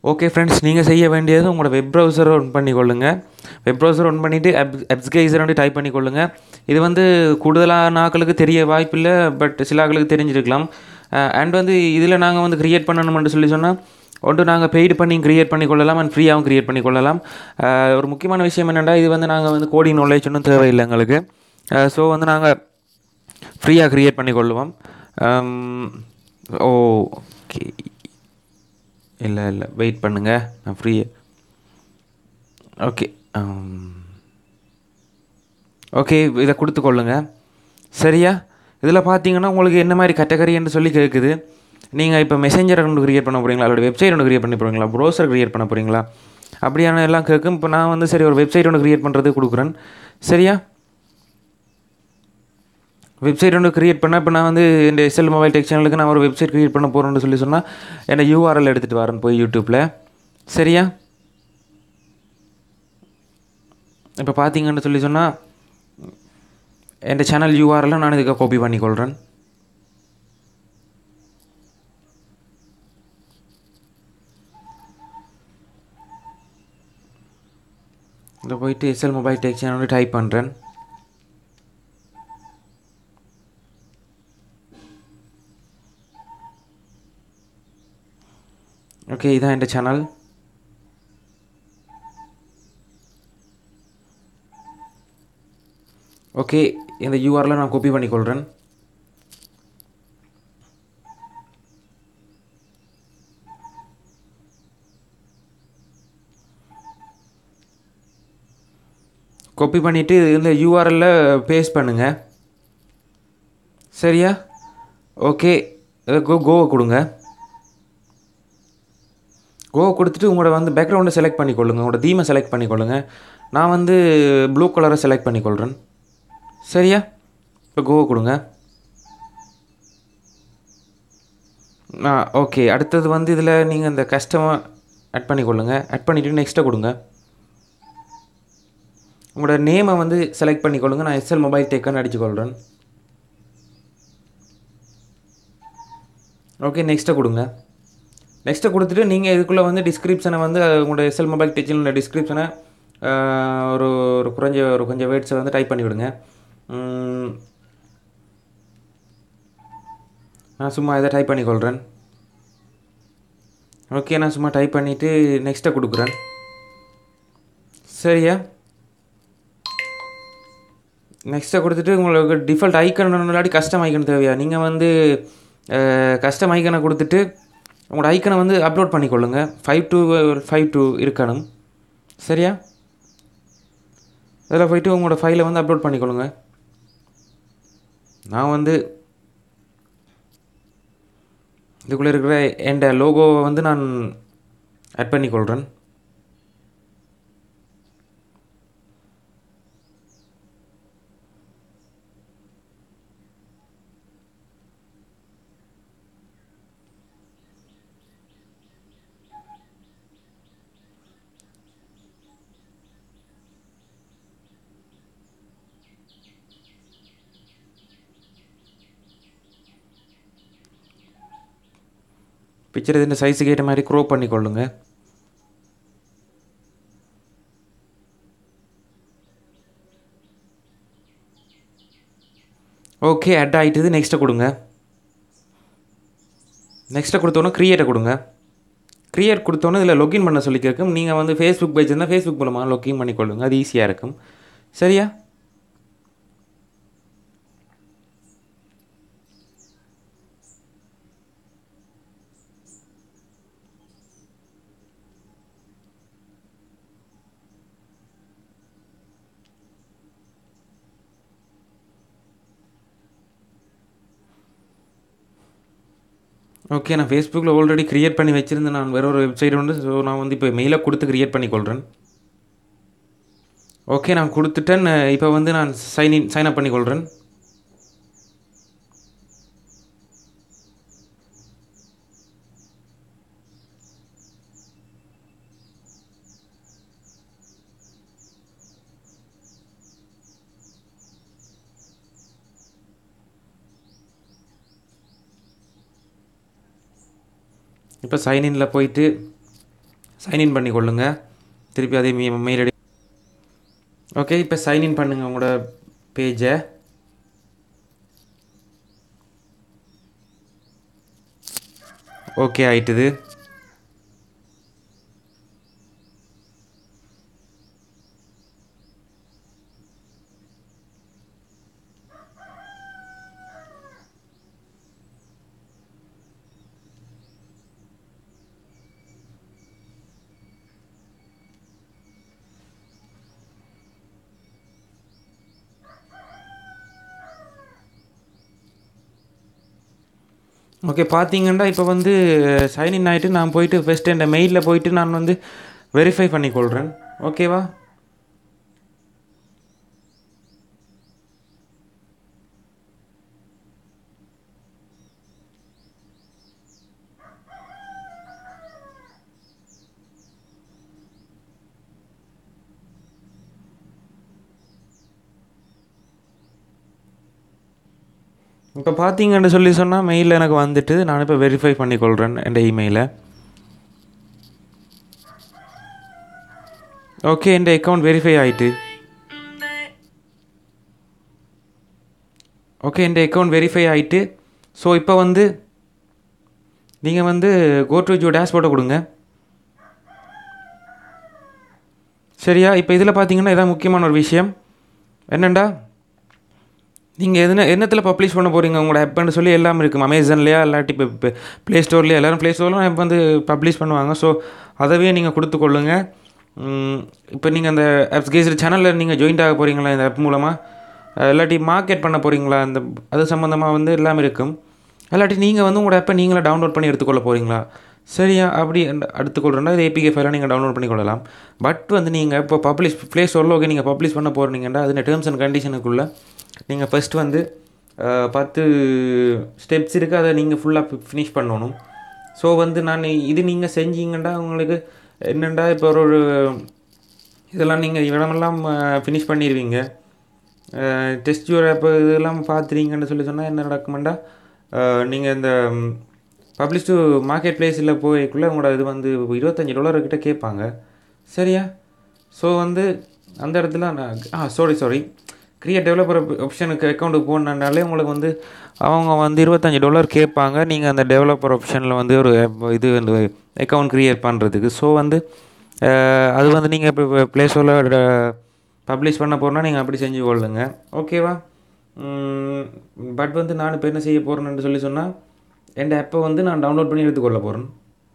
okay friends நீங்கள் செய்ய வேண்டியது உங்களோட வெப் ப்ரௌசரை ஒன் பண்ணிக்கொள்ளுங்க வெப் ப்ரௌசர் ஒன் பண்ணிவிட்டு அப் அப்ஸ்கைசர் வந்து டைப் பண்ணிக்கொள்ளுங்க இது வந்து கூடுதலான ஆட்களுக்கு தெரிய வாய்ப்பில்லை பட் சில ஆட்களுக்கு தெரிஞ்சிருக்கலாம் அண்ட் வந்து இதில் நாங்கள் வந்து க்ரியேட் பண்ணணும்னு சொல்லி சொன்னால் ஒன்று நாங்கள் பெய்டு பண்ணி க்ரியேட் பண்ணி கொள்ளலாம் அண்ட் ஃப்ரீயாகவும் க்ரியேட் பண்ணி கொள்ளலாம் அஹ் ஒரு முக்கியமான விஷயம் என்னென்னா இது வந்து நாங்கள் வந்து கோடிங் நாலேஜ் ஒன்றும் தேவையில்லை எங்களுக்கு ஸோ வந்து நாங்கள் ஃப்ரீயாக க்ரியேட் பண்ணி கொள்ளுவோம் ஓகே இல்லை இல்லை வெயிட் பண்ணுங்கள் நான் ஃப்ரீ ஓகே ஓகே இதை கொடுத்துக்கொள்ளுங்க சரியா இதில் பார்த்தீங்கன்னா உங்களுக்கு என்ன மாதிரி கேட்டகரின்னு சொல்லி கேட்குது நீங்கள் இப்போ மெசேஞ்சர் ஒன்று க்ரியேட் பண்ண போகிறீங்களா அதோட வெப்சைட் ஒன்று க்ரியேட் பண்ண போகிறீங்களா ப்ரௌசர் க்ரியேட் பண்ண போகிறீங்களா அப்படியான எல்லாம் கேட்கும் இப்போ நான் வந்து சரி ஒரு வெப்சைட் ஒன்று க்ரியேட் பண்ணுறது கொடுக்குறேன் சரியா வெப்சைட் ஒன்று க்ரியேட் பண்ணால் இப்போ நான் வந்து இந்த எஸ்எல் மொபைல் டெக் சேனலுக்கு நான் ஒரு வெப்சைட் க்ரியேட் பண்ண போகிறேன்னு சொல்லி சொன்னால் என்னை யூஆர்எல் எடுத்துகிட்டு வரேன் போய் யூடியூப்பில் சரியா இப்போ பார்த்தீங்கன்னு சொல்லி சொன்னால் என் சேனல் யூஆர்எல் நான் இதுக்கு காப்பி பண்ணிக்கொள்கிறேன் இதில் போயிட்டு SL mobile tech channel type பண்ணுறேன் ஓகே இதான் என் சேனல் ஓகே இந்த யூஆரில் நான் காப்பி பண்ணிக்கொள்கிறேன் காப்பி பண்ணிவிட்டு இந்த யூஆர்எல்ல பேஸ்ட் பண்ணுங்கள் சரியா ஓகே கோ கோவை கொடுங்க கோ கொடுத்துட்டு உங்களோட வந்து பேக்ரவுண்டை செலக்ட் பண்ணிக்கொள்ளுங்க உங்களோட தீமை செலக்ட் பண்ணிக்கொள்ளுங்க நான் வந்து ப்ளூ கலரை செலக்ட் பண்ணிக்கொள்கிறேன் சரியா இப்போ கோ கொடுங்க ஆ ஓகே அடுத்தது வந்து இதில் நீங்கள் இந்த கஸ்டமர் ஆட் பண்ணிக்கொள்ளுங்க ஆட் பண்ணிவிட்டு நெக்ஸ்ட்டை கொடுங்க உங்களோட நேமை வந்து செலக்ட் பண்ணிக்கொள்ளுங்க நான் எஸ்எல் மொபைல் டேக்கன்னு அடிச்சுக்கொள்கிறேன் ஓகே நெக்ஸ்ட்டை கொடுங்க நெக்ஸ்ட்டை கொடுத்துட்டு நீங்கள் இதுக்குள்ளே வந்து டிஸ்கிரிப்ஷனை வந்து உங்களோட எஸ்எல் மொபைல் டெச்சினோட டிஸ்கிரிப்ஷனை ஒரு ஒரு குறைஞ்ச ஒரு கொஞ்சம் வேர்ட்ஸை வந்து டைப் பண்ணி விடுங்க உம், நான் சும்மா இதை டைப் பண்ணிக்கொள்கிறேன் ஓகே நான் சும்மா டைப் பண்ணிவிட்டு நெக்ஸ்ட்டை கொடுக்குறேன் சரியா நெக்ஸ்ட்டை கொடுத்துட்டு உங்களுக்கு டிஃபால்ட் ஐக்கன் இல்லாட்டி கஸ்டம் ஐக்கன் தேவையா நீங்கள் வந்து கஸ்டம் ஐக்கனை கொடுத்துட்டு உங்களோட ஐக்கனை வந்து அப்லோட் பண்ணிக்கொள்ளுங்க ஃபைவ் டூ ஃபைவ் டூ இருக்கணும் சரியா அதில் போயிட்டு உங்களோட ஃபைலை வந்து அப்லோட் பண்ணிக்கொள்ளுங்க நான் வந்து இதுக்குள்ளே இருக்கிற என் லோகோவை வந்து நான் ஆட் பண்ணிக்கொள்கிறேன் பிக்சர் ഇതിൻ്റെ സൈസ് ஏற்ற மாதிரி க்ரோப் பண்ணிக்கொள்ளுங்க ஓகே அட் ஆகிட்டுது நெக்ஸ்ட்டை கொடுங்க நெக்ஸ்ட்டை கொடுத்தோன்னே க்ரியேட்டை கொடுங்க க்ரியேட் கொடுத்தோன்னே இதில் லொகின் பண்ண சொல்லி கேட்கும் நீங்கள் வந்து ஃபேஸ்புக் பேஜ் இருந்தால் ஃபேஸ்புக் மூலமாக லொகின் பண்ணிக்கொள்ளுங்க அது ஈஸியாக இருக்கும் சரியா ஓகே நான் ஃபேஸ்புக்கில் ஆல்ரெடி க்ரியேட் பண்ணி வச்சுருந்தேன் நான் வேற ஒரு வெப்சைட் உண்டு ஸோ நான் வந்து இப்போ மெயிலை கொடுத்து க்ரியேட் பண்ணிக்கொள்கிறேன் ஓகே நான் கொடுத்துட்டேன் இப்போ வந்து நான் சைன் இன் சைன் அப் பண்ணிக்கொள்கிறேன் இப்போ சைன்இனில் போயிட்டு சைன்இன் பண்ணி கொள்ளுங்க திருப்பி அதே மெயில் ஐடி ஓகே இப்போ சைன்இன் பண்ணுங்கள் உங்களோட பேஜை ஓகே ஆயிட்டுது ஓகே பார்த்தீங்கன்னா இப்போ வந்து சைன்இன் ஆகிட்டு நான் போயிட்டு ஃபஸ்ட்டு இந்த மெயிலில் போயிட்டு நான் வந்து வெரிஃபை பண்ணிக்கொள்கிறேன் ஓகேவா இப்போ பார்த்தீங்கன்னு சொல்லி சொன்னால் மெயிலில் எனக்கு வந்துட்டு நான் இப்போ வெரிஃபை பண்ணிக்கொள்கிறேன் என் இமெயிலை ஓகே என் அக்கௌண்ட் வெரிஃபை ஆயிட்டு ஓகே என் அக்கௌண்ட் வெரிஃபை ஆயிட்டு ஸோ இப்போ வந்து நீங்கள் வந்து கோ டு ஜோ டேஷ்போர்ட்டை கொடுங்க சரியா இப்போ இதில் பார்த்தீங்கன்னா இதான் முக்கியமான ஒரு விஷயம் என்னண்டா நீங்கள் எதுனா என்னத்தில் பப்ளிஷ் பண்ண போகிறீங்க உங்களோட ஆப்னு சொல்லி எல்லாம் இருக்கும் அமேசான்லையா இல்லாட்டி இப்போ இப்போ ப்ளே ஸ்டோர்லையா எல்லோரும் ப்ளே ஸ்டோர்லாம் இப்போ வந்து பப்ளிஷ் பண்ணுவாங்க ஸோ அதவே நீங்கள் கொடுத்துக்கொள்ளுங்க இப்போ நீங்கள் அந்த ஆப்ஸ் கேசர் சேனலில் நீங்கள் ஜாயின்ட் ஆக போகிறீங்களா இந்த ஆப் மூலமாக இல்லாட்டி மார்க்கெட் பண்ண போகிறீங்களா இந்த அது சம்மந்தமாக வந்து எல்லாமே இருக்கும் இல்லாட்டி நீங்கள் வந்து உங்களோட ஆப்பை நீங்களே டவுன்லோட் பண்ணி எடுத்துக்கொள்ள போகிறீங்களா சரியா அப்படி எடுத்துக்கொள்கிறேன்னா இது ஏபிகே ஃபைலாக நீங்கள் டவுன்லோட் பண்ணி கொள்ளலாம் பட் வந்து நீங்கள் இப்போ பப்ளிஷ் ப்ளே ஸ்டோரில் ஓகே நீங்கள் பப்ளிஷ் பண்ண போகிறீங்கன்னா அது டேர்ம்ஸ் அண்ட் கண்டிஷனுக்குள்ளே நீங்கள் ஃபஸ்ட் வந்து பத்து ஸ்டெப்ஸ் இருக்குது அதை நீங்கள் ஃபுல்லாக ஃபினிஷ் பண்ணணும் ஸோ வந்து நான் இது நீங்கள் செஞ்சீங்கன்னா உங்களுக்கு என்னென்னா இப்போ ஒரு இதெல்லாம் நீங்கள் இடமெல்லாம் ஃபினிஷ் பண்ணிடுவீங்க டெஸ்ட் யூர் ஆப் இதெல்லாம் பார்த்துறீங்கன்னு சொல்லி சொன்னால் என்ன நடக்குமெண்டா நீங்கள் இந்த பப்ளிஷ் டு மார்க்கெட் பிளேஸில் போய்க்குள்ளே உங்களோட இது வந்து இருபத்தஞ்சி டாலர்கிட்ட கேட்பாங்க சரியா ஸோ வந்து அந்த இடத்துல நான் ஆ சாரி சாரி கிரியேட் டெவலப்பர் ஆப்ஷனுக்கு அக்கௌண்ட்டுக்கு போனாலே உங்களுக்கு வந்து அவங்க வந்து இருபத்தஞ்சி டாலர் கேட்பாங்க நீங்கள் அந்த டெவலப்பர் ஆப்ஷனில் வந்து ஒரு இது வந்து அக்கௌண்ட் க்ரியேட் பண்ணுறதுக்கு ஸோ வந்து அது வந்து நீங்கள் இப்போ ப்ளே ஸ்டோரில் பப்ளிஷ் பண்ண போகிறோன்னா நீங்கள் அப்படி செஞ்சு கொள்ளுங்க ஓகேவா பட் வந்து நான் இப்போ என்ன செய்ய போகிறேன்னு சொல்லி சொன்னால் என் ஆப்பை வந்து நான் டவுன்லோட் பண்ணி எடுத்துக்கொள்ள போகிறேன்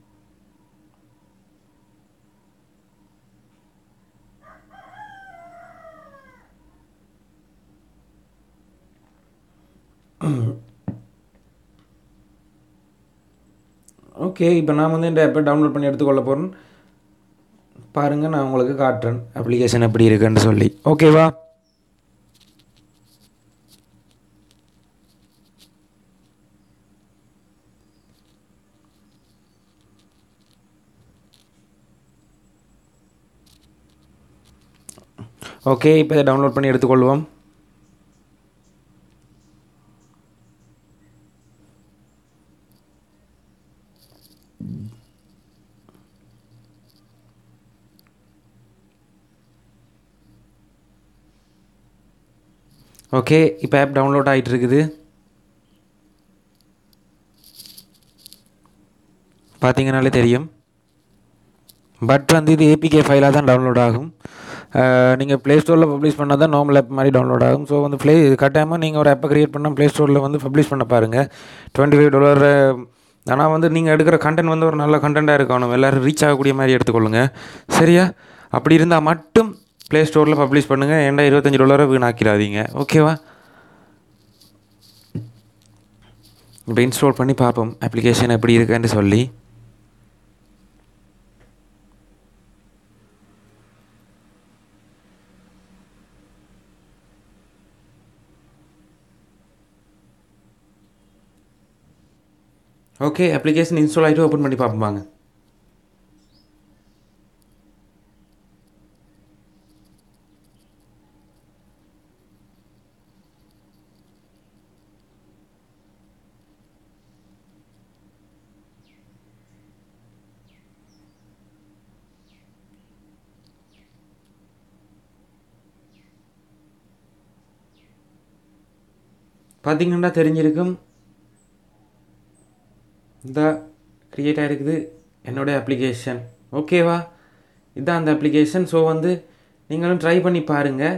ஓகே இப்போ நான் வந்து இந்த ஆப்பை டவுன்லோட் பண்ணி எடுத்துக்கொள்ள போகிறேன் பாருங்கள் நான் உங்களுக்கு காட்டுறேன் அப்ளிகேஷன் எப்படி இருக்குன்னு சொல்லி ஓகேவா ஓகே இப்போ இதை டவுன்லோட் பண்ணி எடுத்துக்கொள்வோம் ஓகே இப்போ ஆப் டவுன்லோட் ஆகிட்டு இருக்குது பார்த்தீங்கனாலே தெரியும் பட் வந்து இது ஏபிகே ஃபைலாக தான் டவுன்லோட் ஆகும் நீங்கள் ப்ளே ஸ்டோரில் பப்ளிஷ் பண்ணால் தான் நார்மல் ஆப் மாதிரி டவுன்லோட் ஆகும் ஸோ வந்து ப்ளே கட்டாயமாக நீங்கள் ஒரு ஆப்பை க்ரியேட் பண்ணால் ப்ளே ஸ்டோரில் வந்து பப்ளிஷ் பண்ண பாருங்கள் டுவெண்ட்டி ஃபைவ் டாலர் ஆனால் வந்து நீங்கள் எடுக்கிற கண்டென்ட் வந்து ஒரு நல்ல கண்டென்ட்டாக இருக்கணும் எல்லோரும் ரீச் ஆகக்கூடிய மாதிரி எடுத்துக்கொள்ளுங்க சரியா அப்படி இருந்தால் மட்டும் ப்ளே ஸ்டோரில் பப்ளிஷ் பண்ணுங்கள் ஏன்டா இருபத்தஞ்சி டாலரை வீணாக்கிடாதீங்க ஓகேவா இப்போ இன்ஸ்டால் பண்ணி பார்ப்போம் அப்ளிகேஷன் எப்படி இருக்குன்னு சொல்லி ஓகே அப்ளிகேஷன் இன்ஸ்டால் ஆகிட்டு ஓப்பன் பண்ணி பார்ப்போம் பார்த்தீங்கன்னா தெரிஞ்சிருக்கும் இந்த க்ரியேட் ஆகிருக்குது என்னோட அப்ளிகேஷன் ஓகேவா இதுதான் அந்த அப்ளிகேஷன் ஸோ வந்து நீங்களும் ட்ரை பண்ணி பாருங்கள்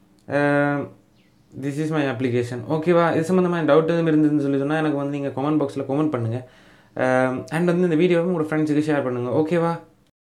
திஸ் இஸ் மை அப்ளிகேஷன் ஓகேவா இது சம்மந்தமாக டவுட் எதுவும் இருந்ததுன்னு சொல்லி சொன்னால் எனக்கு வந்து நீங்கள் கமெண்ட் பாக்ஸில் கமெண்ட் பண்ணுங்கள் அண்ட் வந்து இந்த வீடியோவை உங்களோட ஃப்ரெண்ட்ஸுக்கு ஷேர் பண்ணுங்கள் ஓகேவா